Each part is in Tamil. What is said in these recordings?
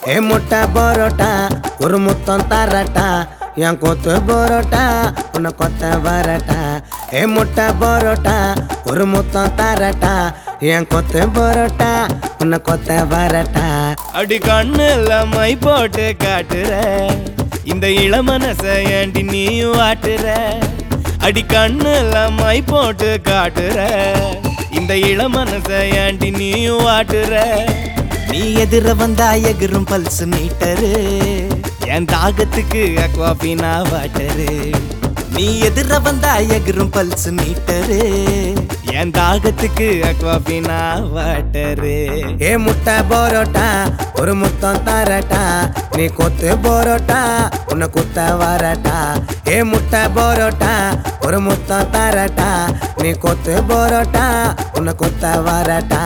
ஏ முட்டை பரோட்டா ஒரு முத்தம் தரட்டா என் கொத்து பரோட்டா உன்னை கொத்த வரட்டா ஏ முட்டை பரோட்டா ஒரு முத்தம் தரட்டா என் கொத்து பரோட்டா உன்னை கொத்த வரட்டா அடி கண்ணுல மை போட்டு காட்டுற இந்த இளமனச ஏண்டி நீயும் ஆட்டுற அடி கண்ணுல மை போட்டு காட்டுற இந்த இளமனச ஏண்டி நீயும் ஆட்டுற நீ எதிர வந்தா எகிரும் பல்ஸ் மீட்டரு என் தாகத்துக்கு அக்வாபினா வாட்டரு நீ எதிர வந்தா எகிரும் பல்ஸ் மீட்டரு என் தாகத்துக்கு அக்வாபினா வாட்டரு ஏ முட்டை பரோட்டா ஒரு முத்தம் தரட்டா நீ கொத்து பரோட்டா உன்னை குத்த வரட்டா ஏ முட்டை பரோட்டா ஒரு முத்தம் தரட்டா நீ கொத்து பரோட்டா உன்னை குத்த வரட்டா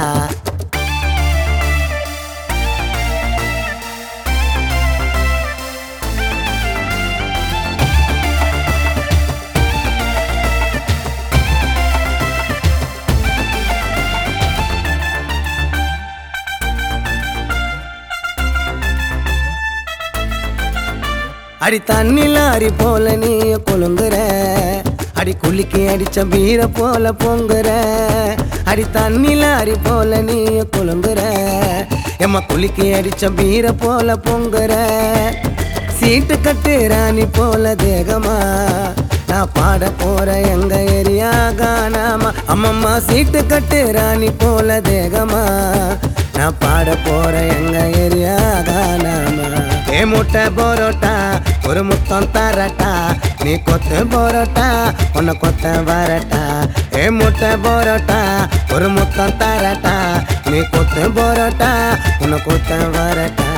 அடி தண்ணில அரி போல நீ கொழுங்குற அடி குலுக்கி அடிச்ச பீர போல பொங்குற அடி தண்ணில அரி போல நீ கொழுங்குற எம்மா குலுக்கி அடிச்ச பீர போல பொங்குற சீட்டு கட்டு ராணி போல தேகமா நான் பாட போற எங்க ஏரியா காணாமா அம்மம்மா சீட்டு கட்டு ராணி போல தேகமா நான் பாட போற எங்க ஏரியா காணாமா ஏ முட்டை பரோட்டா ஒரு முத்தம் தரட்டா நீ கொத்து பரோட்டா உன்னை கொத்த வரட்டா ஏ முட்டை பரோட்டா ஒரு முத்தம் தரட்டா நீ கொத்து பரோட்டா உன்னை கொத்த வரட்டா